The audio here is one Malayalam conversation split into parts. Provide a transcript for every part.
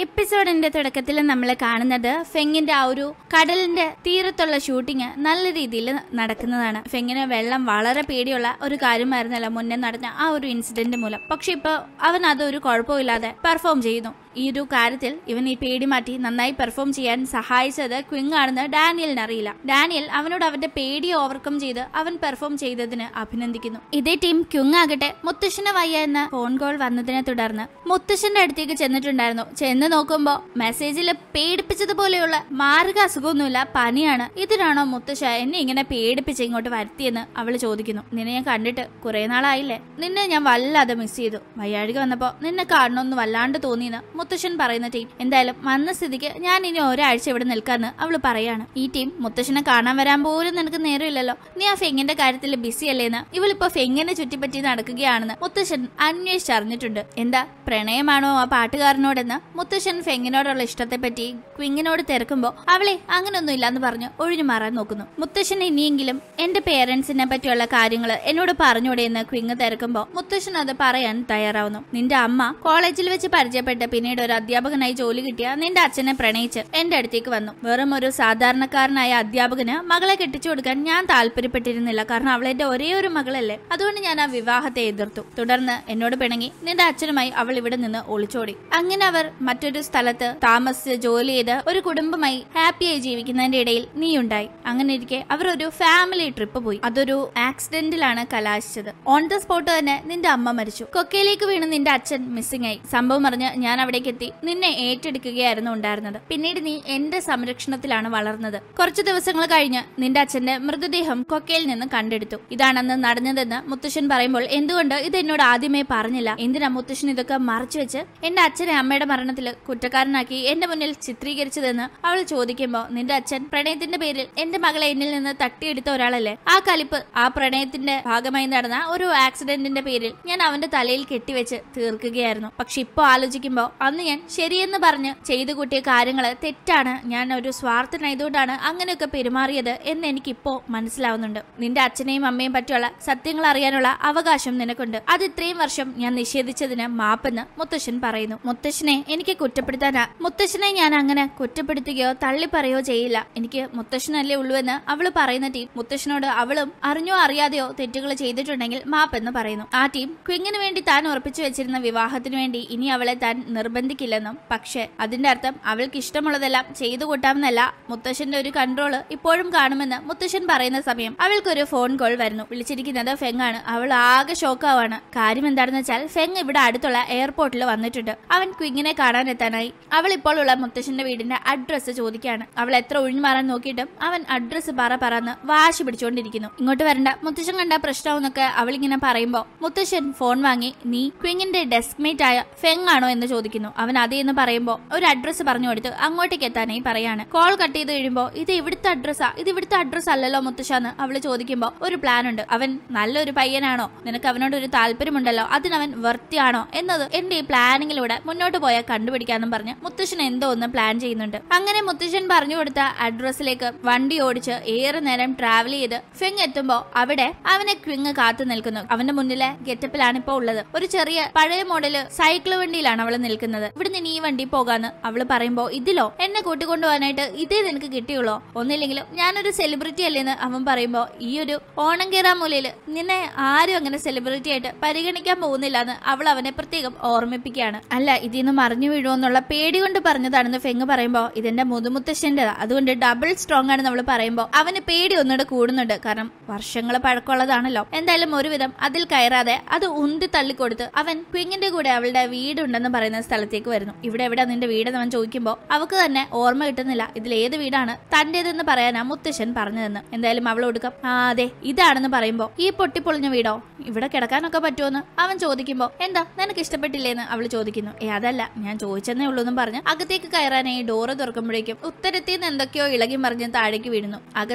എപ്പിസോഡിന്റെ തുടക്കത്തിൽ നമ്മൾ കാണുന്നത് ഫെങ്ങിന്റെ ആ ഒരു കടലിന്റെ തീരത്തുള്ള ഷൂട്ടിംഗ് നല്ല രീതിയിൽ നടക്കുന്നതാണ് ഫെങ്ങിന് വെള്ളം വളരെ പേടിയുള്ള ഒരു കാര്യമായിരുന്നല്ലോ മുന്നേ നടന്ന ആ ഒരു ഇൻസിഡന്റ് മൂലം പക്ഷെ ഇപ്പൊ അവൻ അതൊരു കുഴപ്പമില്ലാതെ പെർഫോം ചെയ്യുന്നു ഈ ഒരു കാര്യത്തിൽ ഇവൻ ഈ പേടി മാറ്റി നന്നായി പെർഫോം ചെയ്യാൻ സഹായിച്ചത് ക്വിങ് ആണെന്ന് ഡാനിയലിന് അറിയില്ല ഡാനിയൽ അവനോട് അവന്റെ പേടി ഓവർകം ചെയ്ത് അവൻ പെർഫോം ചെയ്തതിന് അഭിനന്ദിക്കുന്നു ഇതേ ടീം ക്വിങ് ആകട്ടെ മുത്തശ്ശന് വയ്യ എന്ന ഫോൺ കോൾ വന്നതിനെ തുടർന്ന് മുത്തശ്ശന്റെ അടുത്തേക്ക് ചെന്നിട്ടുണ്ടായിരുന്നു ചെന്ന് നോക്കുമ്പോ മെസ്സേജിൽ പേടിപ്പിച്ചതുപോലെയുള്ള മാർഗ അസുഖമൊന്നുമില്ല പനിയാണ് ഇതിനാണോ മുത്തശ്ശ എന്നെ ഇങ്ങനെ പേടിപ്പിച്ച് ഇങ്ങോട്ട് വരുത്തിയെന്ന് അവള് ചോദിക്കുന്നു നിന്നെ ഞാൻ കണ്ടിട്ട് കുറെ നാളായില്ലേ നിന്നെ ഞാൻ വല്ലാതെ മിസ് ചെയ്തു വയ്യാഴിക വന്നപ്പോ നിന്നെ കാണണമെന്ന് വല്ലാണ്ട് തോന്നിയെന്ന് മുത്തശ്ശൻ പറയുന്ന ടീം എന്തായാലും വന്ന സ്ഥിതിക്ക് ഞാൻ ഇനി ഒരാഴ്ച ഇവിടെ നിൽക്കാന്ന് അവള് പറയാണ് ഈ ടീം മുത്തശ്ശനെ കാണാൻ വരാൻ പോലും നിനക്ക് നേരമില്ലല്ലോ നീ ആ ഫെങ്ങിന്റെ കാര്യത്തിൽ ബിസി അല്ലേന്ന് ഇവളിപ്പോ ഫെങ്ങിനെ ചുറ്റിപ്പറ്റി നടക്കുകയാണെന്ന് മുത്തശ്ശൻ അന്വേഷിച്ചറിഞ്ഞിട്ടുണ്ട് എന്താ പ്രണയമാണോ ആ പാട്ടുകാരനോടെന്ന് മുത്തശ്ശൻ ഫെങ്ങിനോടുള്ള ഇഷ്ടത്തെ പറ്റി ക്വിങ്ങിനോട് തിരക്കുമ്പോ അവളെ അങ്ങനൊന്നും ഇല്ലാന്ന് പറഞ്ഞു ഒഴിഞ്ഞു മാറാൻ നോക്കുന്നു മുത്തശ്ശൻ ഇനിയെങ്കിലും എന്റെ പേരൻസിനെ പറ്റിയുള്ള കാര്യങ്ങൾ എന്നോട് പറഞ്ഞൂടെ എന്ന് ക്വിങ് തിരക്കുമ്പോ മുത്തശ്ശൻ അത് പറയാൻ തയ്യാറാവുന്നു നിന്റെ അമ്മ കോളേജിൽ വെച്ച് പരിചയപ്പെട്ട് പിന്നീട് ഒരു അധ്യാപകനായി ജോലി കിട്ടിയ നിന്റെ അച്ഛനെ പ്രണയിച്ച് എന്റെ അടുത്തേക്ക് വന്നു വെറും ഒരു സാധാരണക്കാരനായ അധ്യാപകന് മകളെ കെട്ടിച്ചു കൊടുക്കാൻ ഞാൻ താല്പര്യപ്പെട്ടിരുന്നില്ല കാരണം അവൾ എന്റെ ഒരേ ഒരു മകളല്ലേ അതുകൊണ്ട് ഞാൻ ആ വിവാഹത്തെ എതിർത്തു തുടർന്ന് എന്നോട് പിണങ്ങി നിന്റെ അച്ഛനുമായി അവൾ ഇവിടെ നിന്ന് ഒളിച്ചോടി അങ്ങനെ അവർ മറ്റൊരു സ്ഥലത്ത് താമസിച്ച് ജോലി ചെയ്ത് ഒരു കുടുംബമായി ഹാപ്പിയായി ജീവിക്കുന്നതിന്റെ ഇടയിൽ നീ ഉണ്ടായി അങ്ങനെ ഇരിക്കെ അവർ ഒരു ഫാമിലി ട്രിപ്പ് പോയി അതൊരു ആക്സിഡന്റിലാണ് കലാശിച്ചത് ഓൺ ദ സ്പോട്ട് തന്നെ നിന്റെ അമ്മ മരിച്ചു കൊക്കയിലേക്ക് വീണ് നിന്റെ അച്ഛൻ മിസ്സിംഗ് ആയി സംഭവം അറിഞ്ഞ് ഞാൻ അവിടേക്ക് എത്തി നിന്നെ ഏറ്റെടുക്കുകയായിരുന്നു ഉണ്ടായിരുന്നത് പിന്നീട് നീ എന്റെ സംരക്ഷണത്തിലാണ് വളർന്നത് കുറച്ചു ദിവസങ്ങൾ കഴിഞ്ഞ് നിന്റെ അച്ഛന്റെ മൃതദേഹം കൊക്കയിൽ നിന്ന് കണ്ടെടുത്തു ഇതാണെന്ന് നടന്നതെന്ന് മുത്തശ്ശൻ പറയുമ്പോൾ എന്തുകൊണ്ട് ഇത് എന്നോട് ആദ്യമേ പറഞ്ഞില്ല എന്തിനാ മുത്തശ്ശൻ ഇതൊക്കെ മറച്ചു വെച്ച് എന്റെ അച്ഛനെ അമ്മയുടെ മരണത്തിൽ കുറ്റക്കാരനാക്കി എന്റെ മുന്നിൽ ചിത്രീകരിച്ചതെന്ന് അവൾ ചോദിക്കുമ്പോ നിന്റെ അച്ഛൻ പ്രണയത്തിന്റെ പേരിൽ എന്റെ മകളെ എന്നിൽ നിന്ന് തട്ടിയെടുത്ത ഒരാളല്ലേ ആ കലിപ്പ് ആ പ്രണയത്തിന്റെ ഭാഗമായി നടന്ന ഒരു ആക്സിഡന്റിന്റെ പേരിൽ ഞാൻ അവന്റെ തലയിൽ കെട്ടിവെച്ച് തീർക്കുകയായിരുന്നു പക്ഷെ ഇപ്പൊ ആലോചിക്കുമ്പോ അന്ന് ഞാൻ ശരിയെന്ന് പറഞ്ഞ് ചെയ്തു കൂട്ടിയ കാര്യങ്ങള് തെറ്റാണ് ഞാൻ ഒരു സ്വാർത്ഥനായതുകൊണ്ടാണ് അങ്ങനെയൊക്കെ പെരുമാറിയത് എന്ന് എനിക്കിപ്പോ മനസ്സിലാവുന്നുണ്ട് നിന്റെ അച്ഛനെയും അമ്മയും പറ്റിയുള്ള സത്യങ്ങൾ അറിയാനുള്ള അവകാശം നിനക്കുണ്ട് അത് ഇത്രയും വർഷം ഞാൻ നിഷേധിച്ചതിന് മാപ്പെന്ന് മുത്തശ്ശൻ പറയുന്നു മുത്തശ്ശനെ എനിക്ക് കുറ്റപ്പെടുത്താനാ മുത്തശ്ശനെ ഞാൻ അങ്ങനെ കുറ്റപ്പെടുത്തുകയോ തള്ളി പറയുകയോ ചെയ്യില്ല എനിക്ക് മുത്തശ്ശനല്ലേ ഉള്ളൂവെന്ന് അവള് പറയുന്ന ടീം മുത്തശ്ശനോട് അവളും അറിഞ്ഞോ അറിയാതെയോ തെറ്റുകൾ ചെയ്തിട്ടുണ്ടെങ്കിൽ മാപ്പെന്ന് പറയുന്നു ആ ടീം ക്വിങ്ങിന് വേണ്ടി താൻ ഉറപ്പിച്ചു വെച്ചിരുന്ന വിവാഹത്തിന് വേണ്ടി ഇനി അവളെ താൻ നിർബന്ധിക്കില്ലെന്നും പക്ഷെ അതിന്റെ അർത്ഥം അവൾക്ക് ഇഷ്ടമുള്ളതെല്ലാം ചെയ്തു കൂട്ടാമെന്നല്ല മുത്തശ്ശന്റെ ഒരു കൺട്രോള് ഇപ്പോഴും കാണുമെന്ന് മുത്തശ്ശൻ പറയുന്ന സമയം അവൾക്കൊരു ഫോൺ കോൾ വരുന്നു വിളിച്ചിരിക്കുന്നത് ഫെങ് ആണ് അവൾ ആകെ ഷോക്കാവാണ് കാര്യം എന്താണെന്ന് വെച്ചാൽ ഫെങ് ഇവിടെ അടുത്തുള്ള എയർപോർട്ടിൽ വന്നിട്ടുണ്ട് അവൻ ക്വിങ്ങിനെ കാണാൻ എത്താനായി അവൾ ഇപ്പോൾ ഉള്ള മുത്തശ്ശന്റെ വീടിന്റെ അഡ്രസ്സ് ചോദിക്കുകയാണ് അവൾ എത്ര ഒഴിഞ്ഞു മാറാൻ നോക്കിയിട്ടും അവൻ അഡ്രസ്സ് പറ പറന്ന് വാശി പിടിച്ചുകൊണ്ടിരിക്കുന്നു ഇങ്ങോട്ട് വരണ്ട മുത്തശ്ശൻ കണ്ട പ്രശ്നമെന്നൊക്കെ അവൾ ഇങ്ങനെ പറയുമ്പോ മുത്തശ്ശൻ ഫോൺ വാങ്ങി നീ ക്വിങ്ങിന്റെ ഡെസ്ക് മേറ്റ് ആയ ഫെങ് ആണോ എന്ന് ചോദിക്കുന്നു അവൻ അതേ എന്ന് പറയുമ്പോ ഒരു അഡ്രസ്സ് പറഞ്ഞു കൊടുത്ത് അങ്ങോട്ടേക്ക് എത്താനായി പറയാണ് കോൾ കട്ട് ചെയ്ത് കഴിയുമ്പോ ഇത് ഇവിടുത്തെ അഡ്രസ്സാ ഇത് ഇവിടുത്തെ അഡ്രസ് അല്ലല്ലോ മുത്തശ്ശാന്ന് അവള് ചോദിക്കുമ്പോ ഒരു പ്ലാൻ ഉണ്ട് അവൻ നല്ലൊരു പയ്യനാണോ നിനക്ക് അവനോട് ഒരു താല്പര്യമുണ്ടല്ലോ അതിനവൻ വർത്തിയാണോ എന്നത് എന്റെ ഈ പ്ലാനിങ്ങിലൂടെ മുന്നോട്ട് പോയാൽ കണ്ടുപിടിക്കാന്നും പറഞ്ഞ് മുത്തശ്ശൻ എന്തോ ഒന്ന് പ്ലാൻ ചെയ്യുന്നുണ്ട് അങ്ങനെ മുത്തശ്ശൻ പറഞ്ഞു കൊടുത്ത അഡ്രസ്സിലേക്ക് വണ്ടി ഓടിച്ച് ഏറെ നേരം ട്രാവൽ ചെയ്ത് ഫിങ് എത്തുമ്പോ അവിടെ അവനെ ക്വിങ് കാത്തു നിൽക്കുന്നു അവന്റെ മുന്നിലെ ഗെറ്റപ്പിലാണ് ഇപ്പോ ഉള്ളത് ഒരു ചെറിയ പഴയ മോഡല് സൈക്കിൾ വണ്ടിയിലാണ് അവള് നിൽക്കുന്നത് ഇവിടുന്ന് നീ ഈ വണ്ടി പോകാന്ന് അവള് പറയുമ്പോ ഇതിലോ എന്നെ കൂട്ടിക്കൊണ്ടുപോകാനായിട്ട് ഇതേ നിനക്ക് കിട്ടിയുള്ളോ ഒന്നില്ലെങ്കിലും ഞാനൊരു സെലിബ്രിറ്റി അല്ലേന്ന് അവൻ പറയുമ്പോ ഈ ഒരു ഓണം കേറാൻ മൂലയില് നിന്നെ ആരും അങ്ങനെ സെലിബ്രിറ്റി ആയിട്ട് പരിഗണിക്കാൻ പോകുന്നില്ല എന്ന് അവൾ അവനെ പ്രത്യേകം ഓർമ്മിപ്പിക്കുകയാണ് അല്ല ഇതിന്ന് മറിഞ്ഞു വീഴുമെന്നുള്ള പേടി കൊണ്ട് പറഞ്ഞതാണെന്ന് ഫെങ് പറയുമ്പോ ഇതെന്റെ മുതുമുത്തശ്ശന്റേതാ അതുകൊണ്ട് ഡബിൾ സ്ട്രോങ് ആണെന്ന് അവള് പറയുമ്പോ അവന് പേടി ഒന്നുകൂടെ കൂടുന്നുണ്ട് കാരണം വർഷങ്ങൾ പഴക്കമുള്ളതാണല്ലോ എന്തായാലും ഒരുവിധം അതിൽ കയറാതെ അത് ഉന്തി തള്ളിക്കൊടുത്ത് അവൻ ക്വിങ്ങിന്റെ കൂടെ അവളുടെ വീടുണ്ടെന്ന് പറയുന്ന സ്ഥലത്തേക്ക് വരുന്നു ഇവിടെ എവിടെ നിന്റെ വീടെന്ന് അവൻ ചോദിക്കുമ്പോ അവക്ക് തന്നെ ഓർമ്മ കിട്ടുന്നില്ല ഇതിൽ ഏത് വീടാണ് തന്റേതെന്ന് പറയാനാ മുത്തശ്ശൻ പറഞ്ഞതെന്ന് എന്തായാലും അവൾ ഒടുക്കം ആ അതെ ഇതാണെന്ന് പറയുമ്പോ ഈ പൊട്ടിപ്പൊളിഞ്ഞ വീടോ ഇവിടെ കിടക്കാനൊക്കെ പറ്റുമെന്ന് അവൻ ചോദിക്കുമ്പോ എന്താ നിനക്ക് ഇഷ്ടപ്പെട്ടില്ലേന്ന് അവൾ ചോദിക്കുന്നു ഏ അതല്ല ഞാൻ ചോദിച്ചെന്നേ ഉള്ളൂ എന്നും പറഞ്ഞ് അകത്തേക്ക് കയറാനായി ഡോറ് തുറക്കുമ്പോഴേക്കും ഉത്തരത്തിൽ നിന്ന് എന്തൊക്കെയോ ഇളകി മറിഞ്ഞ് താഴേക്ക് വീഴുന്നു അകത്ത്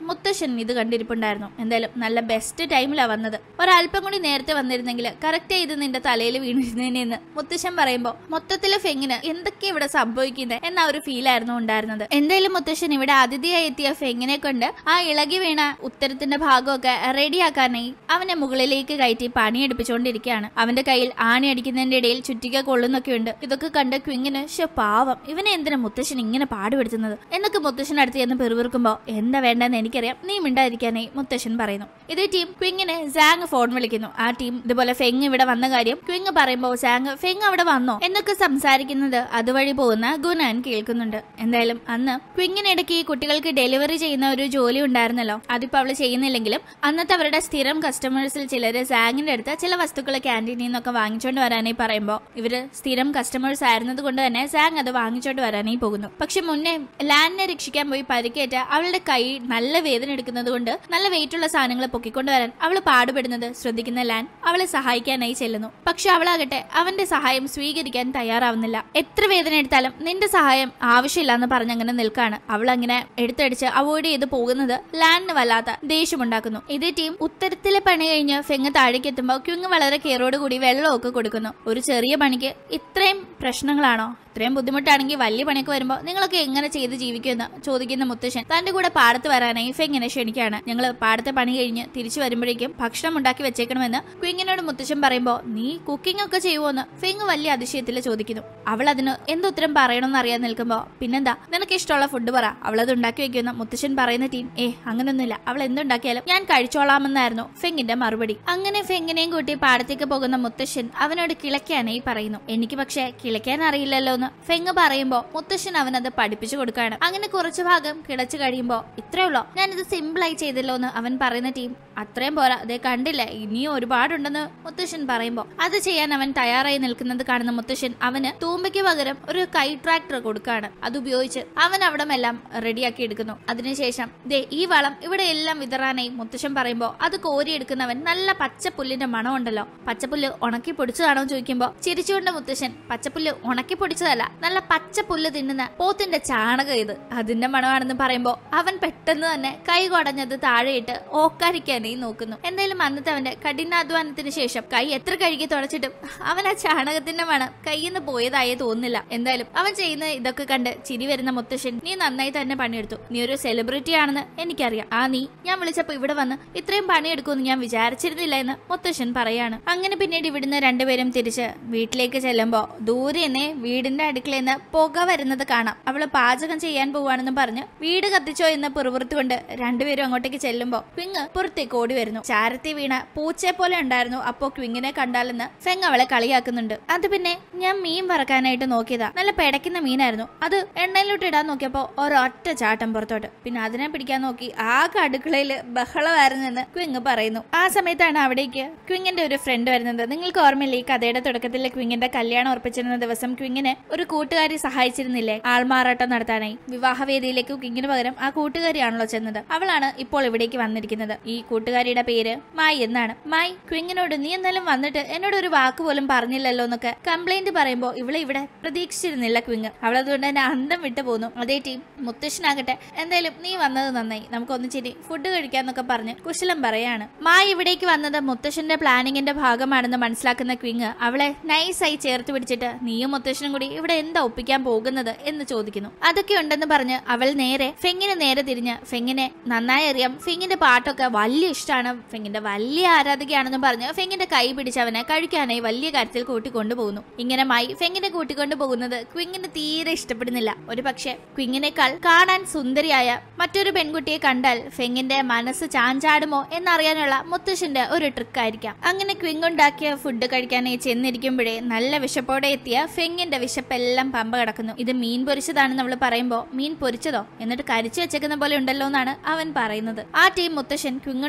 മുത്തശ്ശൻ ഇത് കണ്ടിരിപ്പുണ്ടായിരുന്നു എന്തായാലും നല്ല ബെസ്റ്റ് ടൈമിലാ വന്നത് ഒരല്പം കൂടി നേരത്തെ വന്നിരുന്നെങ്കിൽ കറക്റ്റ് ഇത് നിന്റെ തലയിൽ വീണിരുന്നേനെന്ന് മുത്തശ്ശൻ പറയുമ്പോ മൊത്തത്തില് ഫെങ്ങിന് എന്തൊക്കെ ഇവിടെ സംഭവിക്കുന്നത് എന്ന ഒരു ഫീലായിരുന്നു ഉണ്ടായിരുന്നത് എന്തായാലും മുത്തശ്ശൻ ഇവിടെ അതിഥിയായി എത്തിയ ഫെങ്ങിനെ കൊണ്ട് ആ ഇളകി വീണ ഉത്തരത്തിന്റെ ഭാഗമൊക്കെ റെഡിയാക്കാനായി അവനെ മുകളിലേക്ക് കയറ്റി പണിയെടുപ്പിച്ചുകൊണ്ടിരിക്കുകയാണ് അവന്റെ കയ്യിൽ ആണി അടിക്കുന്നതിന്റെ ഇടയിൽ ചുറ്റിക കൊള്ളുന്നൊക്കെ ഉണ്ട് ഇതൊക്കെ കണ്ട് ക്വിങ്ങിന് ശോ പാവം ഇവനെ എന്തിനാ മുത്തശ്ശൻ ഇങ്ങനെ പാടുപെടുത്തുന്നത് എന്നൊക്കെ മുത്തശ്ശൻ അടുത്ത് ചെന്ന് പെറുവിറുക്കുമ്പോ എന്താ വേണ്ടെന്ന് എനിക്കറിയാം നീ മിണ്ടാതിരിക്കാനായി മുത്തശ്ശൻ പറയുന്നു ഇതേ ടീം ക്വിങ്ങിനെ സാങ് ഫോൺ വിളിക്കുന്നു ആ ടീം ഇതുപോലെ ഫെങ് ഇവിടെ വന്ന കാര്യം ക്വിങ് പറയുമ്പോ സാങ് ഫെങ് അവിടെ വന്നോ എന്നൊക്കെ സംസാരിക്കുന്നത് അതുവഴി പോകുന്ന ഗുനാൻ കേൾക്കുന്നുണ്ട് എന്തായാലും അന്ന് ക്വിങ്ങിനിടയ്ക്ക് ഈ കുട്ടികൾക്ക് ഡെലിവറി ചെയ്യുന്ന ഒരു ജോലി ഉണ്ടായിരുന്നല്ലോ അതിപ്പോ അവള് ചെയ്യുന്നില്ലെങ്കിലും അന്നത്തെ അവരുടെ സ്ഥിരം കസ്റ്റമേഴ്സിൽ ചിലര് സാങ്ങിന്റെ അടുത്ത് ചില വസ്തുക്കൾ ക്യാൻറ്റീനിൽ നിന്നൊക്കെ വാങ്ങിച്ചോണ്ട് വരാനായി പറയുമ്പോൾ ഇവര് സ്ഥിരം കസ്റ്റമേഴ്സ് ആയിരുന്നത് കൊണ്ട് തന്നെ സാങ് അത് വാങ്ങിച്ചോണ്ട് വരാനായി പോകുന്നു പക്ഷെ മുന്നേ ലാൻഡിനെ രക്ഷിക്കാൻ പോയി പരിക്കേറ്റ അവളുടെ കൈ നല്ല വേദന എടുക്കുന്നത് കൊണ്ട് നല്ല വെയിറ്റ് ഉള്ള സാധനങ്ങൾ പൊക്കിക്കൊണ്ട് വരാൻ അവൾ പാടുപെടുന്നത് ശ്രദ്ധിക്കുന്ന ലാൻ അവളെ സഹായിക്കാനായി ചെല്ലുന്നു പക്ഷെ അവളാകട്ടെ അവന്റെ സഹായം സ്വീകരിക്കാൻ തയ്യാറാവുന്നില്ല എത്ര വേദന എടുത്താലും നിന്റെ സഹായം ആവശ്യമില്ല എന്ന് പറഞ്ഞങ്ങനെ നിൽക്കാണ് അവൾ അങ്ങനെ എടുത്തടിച്ച് അവോയ്ഡ് ചെയ്ത് പോകുന്നത് ലാൻഡിന് വല്ലാത്ത ദേഷ്യമുണ്ടാക്കുന്നു ഇതേ ടീം ഉത്തരത്തിലെ പണി കഴിഞ്ഞ് ഫെങ് താഴേക്ക് എത്തുമ്പോൾ ക്യുങ് വളരെ കെയറോട് കൂടി വെള്ളമൊക്കെ കൊടുക്കുന്നു ഒരു ചെറിയ പണിക്ക് ഇത്രയും പ്രശ്നങ്ങളാണോ ഇത്രയും ബുദ്ധിമുട്ടാണെങ്കിൽ വലിയ പണിയൊക്കെ വരുമ്പോൾ നിങ്ങളൊക്കെ എങ്ങനെ ചെയ്ത് ജീവിക്കുമെന്ന് ചോദിക്കുന്ന മുത്തശ്ശൻ തന്റെ കൂടെ പാടത്ത് വരാനായി ഫെങ്ങിനെ ക്ഷണിക്കാണ് ഞങ്ങൾ പാടത്തെ പണി കഴിഞ്ഞ് തിരിച്ചു വരുമ്പോഴേക്കും ഭക്ഷണം ഉണ്ടാക്കി വെച്ചേക്കണമെന്ന് ക്വിങ്ങിനോട് മുത്തശ്ശൻ പറയുമ്പോൾ നീ കുക്കിംഗ് ഒക്കെ ചെയ്യുമോന്ന് ഫെങ് വലിയ അതിശയത്തിൽ ചോദിക്കുന്നു അവൾ അതിന് എന്തുത്തരം പറയണമെന്ന് അറിയാൻ നിൽക്കുമ്പോൾ പിന്നെന്താ നിനക്ക് ഇഷ്ടമുള്ള ഫുഡ് പറ അവൾ അത് ഉണ്ടാക്കി വെക്കുമെന്ന് മുത്തശ്ശൻ പറയുന്ന ടീം ഏ അങ്ങനൊന്നുമില്ല അവൾ എന്തുണ്ടാക്കിയാലും ഞാൻ കഴിച്ചോളാമെന്നായിരുന്നു ഫെങ്ങിന്റെ മറുപടി അങ്ങനെ ഫെങ്ങിനെയും കൂട്ടി പാടത്തേക്ക് പോകുന്ന മുത്തശ്ശൻ അവനോട് കിളയ്ക്കാനായി പറയുന്നു എനിക്ക് പക്ഷേ കിളയ്ക്കാൻ അറിയില്ലല്ലോ എന്ന് ഫെങ് പറയുമ്പോ മുത്തശ്ശൻ അവനത് പഠിപ്പിച്ചു കൊടുക്കാണ് അങ്ങനെ കുറച്ചു ഭാഗം കിളച്ചു കഴിയുമ്പോ ഇത്രേ ഉള്ളോ ഞാനിത് സിമ്പിൾ ആയി ചെയ്തല്ലോ എന്ന് അവൻ പറയുന്ന ടീം അത്രയും പോരാ അതേ കണ്ടില്ല ഇനിയും ഒരുപാടുണ്ടെന്ന് മുത്തശ്ശൻ പറയുമ്പോ അത് ചെയ്യാൻ അവൻ തയ്യാറായി നിൽക്കുന്നത് കാണുന്ന മുത്തശ്ശൻ അവന് തൂമ്പയ്ക്ക് പകരം ഒരു കൈ ട്രാക്ടർ കൊടുക്കാണ് അത് ഉപയോഗിച്ച് അവൻ അവിടമെല്ലാം റെഡിയാക്കി എടുക്കുന്നു അതിനുശേഷം ദേ ഈ വളം ഇവിടെ എല്ലാം വിതറാനായി മുത്തശ്ശൻ പറയുമ്പോ അത് കോരിയെടുക്കുന്നവൻ നല്ല പച്ചപ്പുല്ലിന്റെ മണമുണ്ടല്ലോ പച്ചപ്പുല്ല് ഉണക്കി പൊടിച്ചതാണോ ചോദിക്കുമ്പോ ചിരിച്ചുകൊണ്ട് മുത്തശ്ശൻ പച്ചപ്പുല്ല് ഉണക്കി പൊടിച്ചതല്ല നല്ല പച്ചപ്പുല്ല് തിന്നുന്ന പോത്തിന്റെ ചാണകം ഇത് അതിന്റെ മണമാണെന്ന് പറയുമ്പോ അവൻ പെട്ടെന്ന് തന്നെ കൈ കുടഞ്ഞത് താഴെയിട്ട് ഓക്കാരിക്കാനായി നോക്കുന്നു എന്തായാലും അന്നത്തെ അവന്റെ കഠിനാധ്വാനത്തിന് ശേഷം കൈ എത്ര കഴുകി തുടച്ചിട്ടും അവൻ ആ ചാണകത്തിന്റെ മണം കയ്യിൽ നിന്ന് പോയതായേ തോന്നുന്നില്ല എന്തായാലും അവൻ ചെയ്യുന്ന ഇതൊക്കെ കണ്ട് ചിരി വരുന്ന മുത്തശ്ശൻ നീ നന്നായി തന്നെ പണിയെടുത്തു നീ ഒരു സെലിബ്രിറ്റി ആണെന്ന് എനിക്കറിയാം ആ നീ ഞാൻ വിളിച്ചപ്പോ ഇവിടെ വന്ന് ഇത്രയും പണിയെടുക്കുമെന്ന് ഞാൻ വിചാരിച്ചിരുന്നില്ല എന്ന് മുത്തശ്ശൻ പറയാണ് അങ്ങനെ പിന്നീട് ഇവിടുന്ന് രണ്ടുപേരും തിരിച്ച് വീട്ടിലേക്ക് ചെല്ലുമ്പോ ദൂരെ തന്നെ വീടിന്റെ അടുക്കളയിൽ നിന്ന് പുക വരുന്നത് കാണാം അവള് പാചകം ചെയ്യാൻ പോവാണെന്ന് പറഞ്ഞ് വീട് കത്തിച്ചോ എന്ന് പിറുപിറുത്തുകൊണ്ട് രണ്ടുപേരും അങ്ങോട്ടേക്ക് ചെല്ലുമ്പോ ക്വിങ് പുറത്തേക്ക് ഓടി വരുന്നു ചാരത്തി വീണ പൂച്ചയെ പോലെ ഉണ്ടായിരുന്നു അപ്പോ ക്വിങ്ങിനെ കണ്ടാലെന്ന് ഫെങ് അവളെ കളിയാക്കുന്നുണ്ട് അത് പിന്നെ ഞാൻ മീൻ വറക്കാനായിട്ട് നോക്കിയതാ നല്ല പെടയ്ക്കുന്ന മീനായിരുന്നു അത് എണ്ണയിലോട്ട് ഇടാൻ നോക്കിയപ്പോ ഒരൊറ്റ ചാട്ടം പുറത്തോട്ട് പിന്നെ അതിനെ പിടിക്കാൻ നോക്കി ആകെ അടുക്കളയില് ബഹളമായിരുന്നെന്ന് ക്വിങ് പറയുന്നു ആ സമയത്താണ് അവിടേക്ക് ക്വിങ്ങിന്റെ ഒരു ഫ്രണ്ട് വരുന്നത് നിങ്ങൾക്ക് ഓർമ്മയില്ലേ ഈ കഥയുടെ തുടക്കത്തിൽ ക്വിങ്ങിന്റെ കല്യാണം ഉറപ്പിച്ചിരുന്ന ദിവസം ക്വിങ്ങിനെ ഒരു കൂട്ടുകാരി സഹായിച്ചിരുന്നില്ലേ ആൾമാറാട്ടം നടത്താനായി വിവാഹവേദിയിലേക്ക് ക്വിങ്ങിന് പകരം ആ കൂട്ടുകാരിയാണല്ലോ ചെന്നത് അവളാണ് ഇപ്പോൾ ഇവിടേക്ക് വന്നിരിക്കുന്നത് ഈ കൂട്ടുകാരിയുടെ പേര് മായി എന്നാണ് മായി ക്വിങ്ങിനോട് നീ എന്തായാലും വന്നിട്ട് എന്നോട് ഒരു വാക്ക് പോലും പറഞ്ഞില്ലല്ലോ എന്നൊക്കെ കംപ്ലൈന്റ് പറയുമ്പോൾ ഇവളെ ഇവിടെ പ്രതീക്ഷിച്ചിരുന്നില്ല ക്വിങ് അവൾ അതുകൊണ്ട് തന്നെ അന്തം വിട്ടു പോന്നു അതേ ടീം മുത്തശ്ശനാകട്ടെ എന്തായാലും നീ വന്നത് നന്നായി നമുക്കൊന്ന് ചിരി ഫുഡ് കഴിക്കാന്നൊക്കെ പറഞ്ഞ് കുശലം പറയാണ് മായി ഇവിടേക്ക് വന്നത് മുത്തശ്ശന്റെ പ്ലാനിങ്ങിന്റെ ഭാഗമാണെന്ന് മനസ്സിലാക്കുന്ന ക്വിങ് അവളെ നൈസായി ചേർത്ത് പിടിച്ചിട്ട് നീയും മുത്തശ്ശനും കൂടി ഇവിടെ എന്താ ഒപ്പിക്കാൻ പോകുന്നത് എന്ന് ചോദിക്കുന്നു അതൊക്കെ ഉണ്ടെന്ന് പറഞ്ഞ് അവൾ നേരെ ഫെങ്ങിന് നേരെ തിരിഞ്ഞ് ഫെങ്ങിനെ നന്നായി അറിയാം ഫെങ്ങിന്റെ പാട്ടൊക്കെ വലിയ ഇഷ്ടമാണ് ഫെങ്ങിന്റെ വലിയ ആരാധികയാണെന്ന് പറഞ്ഞ് ഫെങ്ങിന്റെ കൈ പിടിച്ച് അവനെ കഴിക്കാനായി വലിയ കാര്യത്തിൽ കൂട്ടിക്കൊണ്ടുപോകുന്നു ഇങ്ങനെ മായി ഫെങ്ങിനെ കൂട്ടിക്കൊണ്ടു പോകുന്നത് ക്വിങ്ങിന് തീരെ ഇഷ്ടപ്പെടുന്നില്ല ഒരു പക്ഷേ ക്വിങ്ങിനേക്കാൾ കാണാൻ സുന്ദരിയായ മറ്റൊരു പെൺകുട്ടിയെ കണ്ടാൽ ഫെങ്ങിന്റെ മനസ്സ് ചാഞ്ചാടുമോ എന്നറിയാനുള്ള മുത്തശ്ശന്റെ ഒരു ട്രിക്ക് ആയിരിക്കാം അങ്ങനെ ക്വിങ് ഉണ്ടാക്കിയ ഫുഡ് കഴിക്കാനായി ചെന്നിരിക്കുമ്പോഴേ നല്ല വിശപ്പോടെ എത്തിയ ഫെങ്ങിന്റെ വിശപ്പെല്ലാം പമ്പ കിടക്കുന്നു ഇത് മീൻ പൊരിച്ചതാണെന്ന് അവള് പറയുമ്പോ മീൻ പൊരിച്ചതോ എന്നിട്ട് കരിച്ചു വെച്ചേക്കുന്ന പോലെ ഉണ്ടല്ലോ എന്നാണ് അവൻ പറയുന്നത് ആ ടീം മുത്തശ്ശൻ ക്വിങ്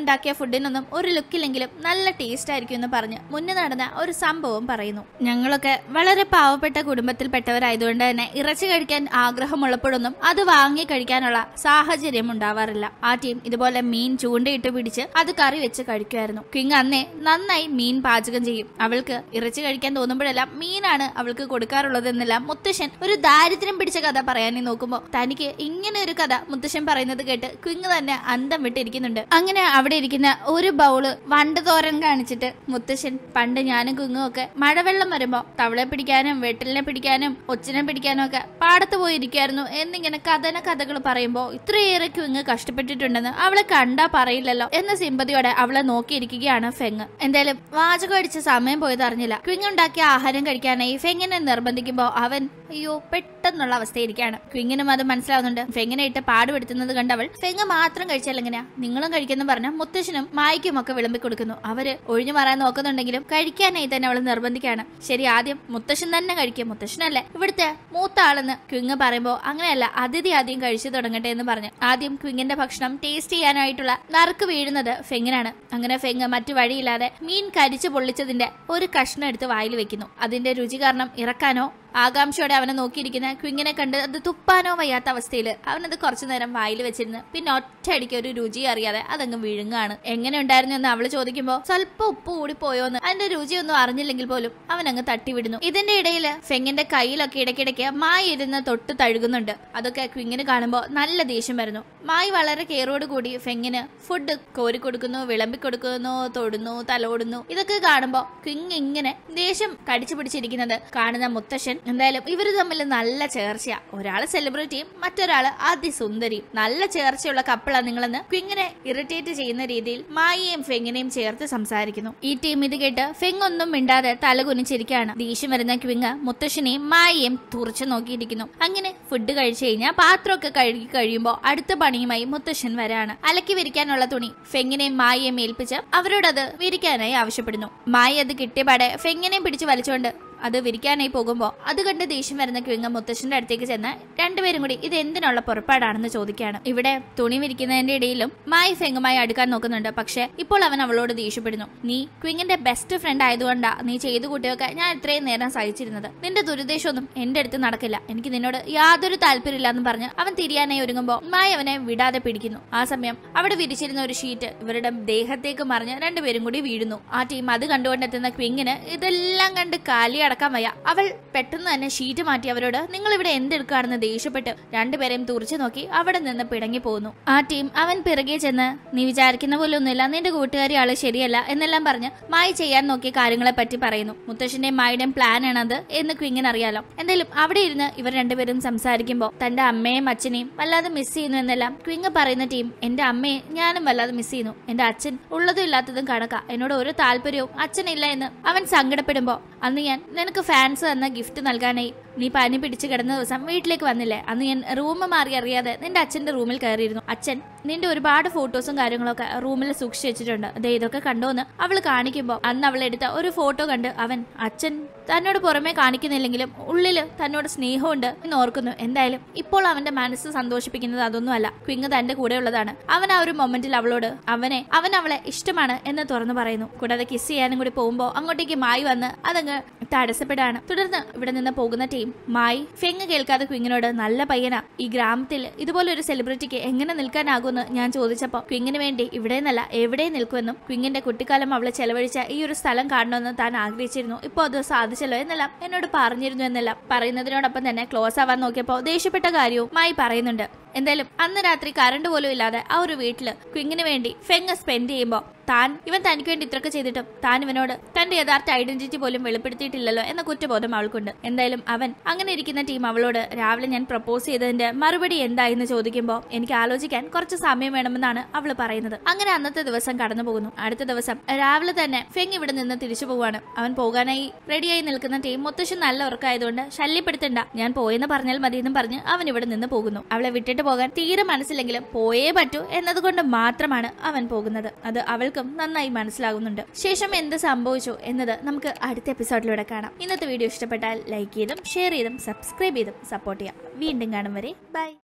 ഉണ്ടാക്കിയ ഫുഡിനൊന്നും ഒരു ലുക്കില്ലെങ്കിലും നല്ല ടേസ്റ്റ് ആയിരിക്കും എന്ന് പറഞ്ഞ് മുന്നേ നടന്ന ഒരു സംഭവം പറയുന്നു ഞങ്ങളൊക്കെ വളരെ പാവപ്പെട്ട കുടുംബത്തിൽപ്പെട്ടവരായതുകൊണ്ട് തന്നെ ഇറച്ചി കഴിക്കാൻ ആഗ്രഹമുള്ളപ്പോഴൊന്നും അത് വാങ്ങി കഴിക്കാനുള്ള സാഹചര്യം ഉണ്ടാവാറില്ല ആ ടീം ഇതുപോലെ മീൻ ചൂണ്ടയിട്ട് പിടിച്ച് അത് കറി വെച്ച് കഴിക്കുമായിരുന്നു കിങ് അന്നേ നന്നായി മീൻ പാചകം ചെയ്യും അവൾക്ക് ഇറച്ചി കഴിക്കാൻ തോന്നുമ്പോഴെല്ലാം മീനാണ് അവൾക്ക് കൊടുക്കാറുള്ളത് എന്നെല്ലാം മുത്തശ്ശൻ ഒരു ദാരിദ്ര്യം പിടിച്ച കഥ പറയാനേ നോക്കുമ്പോ തനിക്ക് ഇങ്ങനെ ഒരു കഥ മുത്തശ്ശൻ പറയുന്നത് കേട്ട് കുഞ്ഞ് തന്നെ അന്തം വിട്ടിരിക്കുന്നുണ്ട് അങ്ങനെ അവിടെ ഇരിക്കുന്ന ഒരു ബൗള് വണ്ട് തോരൻ കാണിച്ചിട്ട് മുത്തശ്ശൻ പണ്ട് ഞാനും കുങ്ങും ഒക്കെ മഴവെള്ളം വരുമ്പോ തവളെ പിടിക്കാനും വെട്ടലിനെ പിടിക്കാനും ഒച്ചിനെ പിടിക്കാനും ഒക്കെ പാടത്ത് പോയിരിക്കായിരുന്നു എന്നിങ്ങനെ കഥന കഥകൾ പറയുമ്പോ ഇത്രയേറെ കുങ്ങ് കഷ്ടപ്പെട്ടിട്ടുണ്ടെന്ന് അവളെ കണ്ടാ പറയില്ലല്ലോ എന്ന സിമ്പതിയോടെ അവളെ നോക്കിയിരിക്കുകയാണ് ഫെങ് എന്തായാലും വാചകം അടിച്ച സമയം പോയത് അറിഞ്ഞില്ല ക്വിങ് ഉണ്ടാക്കിയ ആഹാരം കഴിക്കാനായി ഫെങ്ങിനെ നിർബന്ധിക്കുമ്പോ അവൻ അയ്യോ പെട്ടെന്നുള്ള അവസ്ഥയിരിക്കാണ് ക്വിങ്ങിനും അത് മനസ്സിലാവുന്നുണ്ട് ഫെങ്ങിനെ ഇട്ട് പാടുപെടുത്തുന്നത് കണ്ടവൾ ഫെങ് മാത്രം കഴിച്ചാൽ എങ്ങനെയാ നിങ്ങളും കഴിക്കുന്നു പറഞ്ഞ മുത്തശ്ശനും മായ്ക്കും ഒക്കെ വിളമ്പി കൊടുക്കുന്നു അവര് ഒഴിഞ്ഞു മാറാൻ നോക്കുന്നുണ്ടെങ്കിലും കഴിക്കാനായി തന്നെ അവൾ നിർബന്ധിക്കാണ് ശരി ആദ്യം മുത്തശ്ശൻ തന്നെ കഴിക്കും മുത്തശ്ശനല്ലേ ഇവിടുത്തെ മൂത്ത ആളെന്ന് ക്വിങ് പറയുമ്പോ അങ്ങനെയല്ല അതിഥി ആദ്യം കഴിച്ചു തുടങ്ങട്ടെ എന്ന് പറഞ്ഞ് ആദ്യം ക്വിങ്ങിന്റെ ഭക്ഷണം ടേസ്റ്റ് ചെയ്യാനായിട്ടുള്ള നറുക്ക് വീഴുന്നത് ഫെങ്ങിനാണ് അങ്ങനെ ഫെങ് മറ്റു വഴിയില്ലാതെ മീൻ കരിച്ചു പൊള്ളിച്ചതിന്റെ ഒരു കഷ്ണം എടുത്ത് വായിൽ വെക്കുന്നു അതിന്റെ രുചി കാരണം ഇറക്കാനോ ആകാംക്ഷയോടെ അവനെ നോക്കിയിരിക്കുന്ന ക്വിങ്ങിനെ കണ്ട് അത് തുപ്പാനോ വയ്യാത്ത അവസ്ഥയിൽ അവനത് കുറച്ചു നേരം വായിൽ വെച്ചിരുന്ന് പിന്നെ ഒറ്റയടിക്ക് ഒരു രുചി അറിയാതെ അതങ്ങ് വിഴുങ്ങാണ് എങ്ങനെ ഉണ്ടായിരുന്നു എന്ന് അവള് ചോദിക്കുമ്പോ സ്വല്പം ഉപ്പ് കൂടി പോയോന്ന് അതിന്റെ രുചിയൊന്നും അറിഞ്ഞില്ലെങ്കിൽ പോലും അവൻ അങ്ങ് തട്ടിവിടുന്നു ഇതിന്റെ ഇടയിൽ ഫെങ്ങിന്റെ കയ്യിലൊക്കെ ഇടയ്ക്കിടയ്ക്ക് മായി ഇരുന്ന് തൊട്ട് തഴുകുന്നുണ്ട് അതൊക്കെ ക്വിങ്ങിന് കാണുമ്പോൾ നല്ല ദേഷ്യം വരുന്നു മായി വളരെ കെയറോട് കൂടി ഫെങ്ങിന് ഫുഡ് കോരി കൊടുക്കുന്നു വിളമ്പി കൊടുക്കുന്നു തൊടുന്നു തലോടുന്നു ഇതൊക്കെ കാണുമ്പോൾ ക്വിങ് ഇങ്ങനെ ദേഷ്യം കടിച്ചു പിടിച്ചിരിക്കുന്നത് കാണുന്ന മുത്തശ്ശൻ എന്തായാലും ഇവര് തമ്മിൽ നല്ല ചേർച്ചയാ ഒരാള് സെലിബ്രിറ്റിയും മറ്റൊരാള് അതിസുന്ദരിയും നല്ല ചേർച്ചയുള്ള കപ്പിളാ നിങ്ങളെന്ന് ക്വിങ്ങിനെ ഇറിറ്റേറ്റ് ചെയ്യുന്ന രീതിയിൽ മായയെയും ഫെങ്ങിനെയും ചേർത്ത് സംസാരിക്കുന്നു ഈ ടീം ഇത് കേട്ട് ഫെങ് ഒന്നും മിണ്ടാതെ തല കുനിച്ചിരിക്കുകയാണ് ദേഷ്യം വരുന്ന ക്വിങ് മുത്തശ്ശനെയും മായയെയും തുറച്ചു നോക്കിയിരിക്കുന്നു അങ്ങനെ ഫുഡ് കഴിച്ചു കഴിഞ്ഞാൽ പാത്രമൊക്കെ കഴുകി കഴിയുമ്പോൾ അടുത്ത പണിയുമായി മുത്തശ്ശൻ വരാണ് അലക്കി വിരിക്കാനുള്ള തുണി ഫെങ്ങിനെയും മായയെയും ഏൽപ്പിച്ച് അവരോടത് വിരിക്കാനായി ആവശ്യപ്പെടുന്നു മായ അത് കിട്ടിയപാടെ ഫെങ്ങിനെയും പിടിച്ച് വലിച്ചുകൊണ്ട് അത് വിരിക്കാനായി പോകുമ്പോൾ അത് കണ്ട് ദേഷ്യം വരുന്ന ക്വിങ് മുത്തശ്ശന്റെ അടുത്തേക്ക് ചെന്ന് രണ്ടുപേരും കൂടി ഇത് എന്തിനുള്ള പുറപ്പാടാണെന്ന് ചോദിക്കുകയാണ് ഇവിടെ തുണി വിരിക്കുന്നതിന്റെ ഇടയിലും മായി ഫെങ്ങുമായി അടുക്കാൻ നോക്കുന്നുണ്ട് പക്ഷെ ഇപ്പോൾ അവൻ അവളോട് ദേഷ്യപ്പെടുന്നു നീ ക്വിങ്ങിന്റെ ബെസ്റ്റ് ഫ്രണ്ട് ആയതുകൊണ്ടാ നീ ചെയ്തു കൂട്ടിയൊക്കെ ഞാൻ ഇത്രയും നേരം സഹിച്ചിരുന്നത് നിന്റെ ദുരുദ്ദേശമൊന്നും എന്റെ അടുത്ത് നടക്കില്ല എനിക്ക് നിന്നോട് യാതൊരു താല്പര്യമില്ല എന്ന് പറഞ്ഞ് അവൻ തിരിയാനായി ഒരുങ്ങുമ്പോൾ മായി അവനെ വിടാതെ പിടിക്കുന്നു ആ സമയം അവിടെ വിരിച്ചിരുന്ന ഒരു ഷീറ്റ് ഇവരുടെ ദേഹത്തേക്ക് മറിഞ്ഞ് രണ്ടുപേരും കൂടി വീഴുന്നു ആ ടീം അത് കണ്ടുകൊണ്ടെത്തുന്ന ക്വിങ്ങിന് ഇതെല്ലാം കണ്ട് കാലി അടക്കാൻ വയ്യ അവൾ പെട്ടെന്ന് തന്നെ ഷീറ്റ് മാറ്റി അവരോട് നിങ്ങൾ ഇവിടെ എന്തെടുക്കുകയാണെന്ന് ദേഷ്യപ്പെട്ട് രണ്ടുപേരെയും തുറച്ചു നോക്കി അവിടെ നിന്ന് പിടങ്ങി പോകുന്നു ആ ടീം അവൻ പിറകെ ചെന്ന് നീ വിചാരിക്കുന്ന പോലെ ഒന്നുമില്ല നിന്റെ കൂട്ടുകാരി ആള് ശരിയല്ല എന്നെല്ലാം പറഞ്ഞ് മായി ചെയ്യാൻ നോക്കിയ കാര്യങ്ങളെ പറ്റി പറയുന്നു മുത്തശ്ശന്റെയും മായുടെയും പ്ലാൻ ആണത് എന്ന് ക്വിങ്ങിന് അറിയാലോ എന്തായാലും അവിടെ ഇരുന്ന് ഇവർ രണ്ടുപേരും സംസാരിക്കുമ്പോൾ തന്റെ അമ്മയും അച്ഛനെയും വല്ലാതെ മിസ് ചെയ്യുന്നു എന്നെല്ലാം ക്വിങ് പറയുന്ന ടീം എന്റെ അമ്മയെ ഞാനും വല്ലാതെ മിസ് ചെയ്യുന്നു എന്റെ അച്ഛൻ ഉള്ളതും ഇല്ലാത്തതും കണക്കാ എന്നോട് ഒരു താല്പര്യവും അച്ഛനില്ല എന്ന് അവൻ സങ്കടപ്പെടുമ്പോ അന്ന് ഞാൻ നിനക്ക് ഫാൻസ് തന്ന ഗിഫ്റ്റ് നൽകാനായി നീ പനി പിടിച്ച് കിടന്ന ദിവസം വീട്ടിലേക്ക് വന്നില്ലേ അന്ന് ഞാൻ റൂം മാറി അറിയാതെ നിന്റെ അച്ഛന്റെ റൂമിൽ കയറിയിരുന്നു അച്ഛൻ നിന്റെ ഒരുപാട് ഫോട്ടോസും കാര്യങ്ങളൊക്കെ റൂമിൽ സൂക്ഷിച്ചു വെച്ചിട്ടുണ്ട് ദേ ഇതൊക്കെ കണ്ടോന്ന് അവൾ കാണിക്കുമ്പോൾ അന്ന് അവൾ എടുത്ത ഒരു ഫോട്ടോ കണ്ട് അവൻ അച്ഛൻ തന്നോട് പുറമേ കാണിക്കുന്നില്ലെങ്കിലും ഉള്ളില് തന്നോട് സ്നേഹമുണ്ട് എന്ന് ഓർക്കുന്നു എന്തായാലും ഇപ്പോൾ അവന്റെ മനസ്സ് സന്തോഷിപ്പിക്കുന്നത് അതൊന്നുമല്ല ക്വിങ് തന്റെ കൂടെയുള്ളതാണ് അവൻ ആ ഒരു മൊമെന്റിൽ അവളോട് അവനെ അവൻ അവളെ ഇഷ്ടമാണ് എന്ന് തുറന്നു പറയുന്നു കൂടാതെ കിസ് ചെയ്യാനും കൂടി പോകുമ്പോൾ അങ്ങോട്ടേക്ക് മായി വന്ന് അതങ്ങ് തടസ്സപ്പെടാണ് തുടർന്ന് ഇവിടെ നിന്ന് പോകുന്ന ടീം മായി ഫെങ് കേൾക്കാതെ ക്വിങ്ങിനോട് നല്ല പയ്യനാ ഈ ഗ്രാമത്തിൽ ഇതുപോലെ ഒരു സെലിബ്രിറ്റിക്ക് എങ്ങനെ നിൽക്കാനാകുമെന്ന് ഞാൻ ചോദിച്ചപ്പോൾ ക്വിങ്ങിന് വേണ്ടി ഇവിടെ നിന്നല്ല എവിടെ നിൽക്കുമെന്നും ക്വിങ്ങിന്റെ കുട്ടിക്കാലം അവളെ ചെലവഴിച്ച ഈ ഒരു സ്ഥലം കാണണമെന്ന് താൻ ആഗ്രഹിച്ചിരുന്നു ഇപ്പോൾ അത് സാധിച്ചല്ലോ എന്നെല്ലാം എന്നോട് പറഞ്ഞിരുന്നു എന്നെല്ലാം പറയുന്നതിനോടൊപ്പം തന്നെ ക്ലോസ് ആവാൻ നോക്കിയപ്പോൾ ദേഷ്യപ്പെട്ട കാര്യവും മായി പറയുന്നുണ്ട് എന്തായാലും അന്ന് രാത്രി കറണ്ട് പോലും ഇല്ലാതെ ആ ഒരു വീട്ടില് ക്വിങ്ങിന് വേണ്ടി ഫെങ് സ്പെൻഡ് ചെയ്യുമ്പോൾ താൻ ഇവൻ തനിക്ക് വേണ്ടി ഇത്രയൊക്കെ ചെയ്തിട്ടും താൻ ഇവനോട് തന്റെ യഥാർത്ഥ ഐഡന്റിറ്റി പോലും വെളിപ്പെടുത്തിയിട്ടില്ലല്ലോ എന്ന കുറ്റബോധം അവൾക്കുണ്ട് എന്തായാലും അവൻ അങ്ങനെ ഇരിക്കുന്ന ടീം അവളോട് രാവിലെ ഞാൻ പ്രപ്പോസ് ചെയ്തതിന്റെ മറുപടി എന്തായെന്ന് ചോദിക്കുമ്പോൾ എനിക്ക് ആലോചിക്കാൻ കുറച്ച് സമയം വേണമെന്നാണ് അവൾ പറയുന്നത് അങ്ങനെ അന്നത്തെ ദിവസം കടന്നു പോകുന്നു അടുത്ത ദിവസം രാവിലെ തന്നെ ഫെങ് ഇവിടെ നിന്ന് തിരിച്ചു പോവാണ് അവൻ പോകാനായി റെഡിയായി നിൽക്കുന്ന ടീം മുത്തശ്ശൻ നല്ല ഉറക്കായതുകൊണ്ട് ശല്യപ്പെടുത്തണ്ട ഞാൻ പോയെന്ന് പറഞ്ഞാൽ മതിയെന്നും പറഞ്ഞ് അവൻ ഇവിടെ നിന്ന് പോകുന്നു അവളെ വിട്ടിട്ട് പോകാൻ തീരെ മനസ്സിലെങ്കിലും പോയേ പറ്റൂ എന്നതുകൊണ്ട് മാത്രമാണ് അവൻ പോകുന്നത് അത് അവൾക്കും നന്നായി മനസ്സിലാകുന്നുണ്ട് ശേഷം എന്ത് സംഭവിച്ചു എന്നത് നമുക്ക് അടുത്ത എപ്പിസോഡിലൂടെ കാണാം ഇന്നത്തെ വീഡിയോ ഇഷ്ടപ്പെട്ടാൽ ലൈക്ക് ചെയ്തും ഷെയർ ചെയ്തും സബ്സ്ക്രൈബ് ചെയ്തും സപ്പോർട്ട് ചെയ്യാം വീണ്ടും കാണും വരെ ബൈ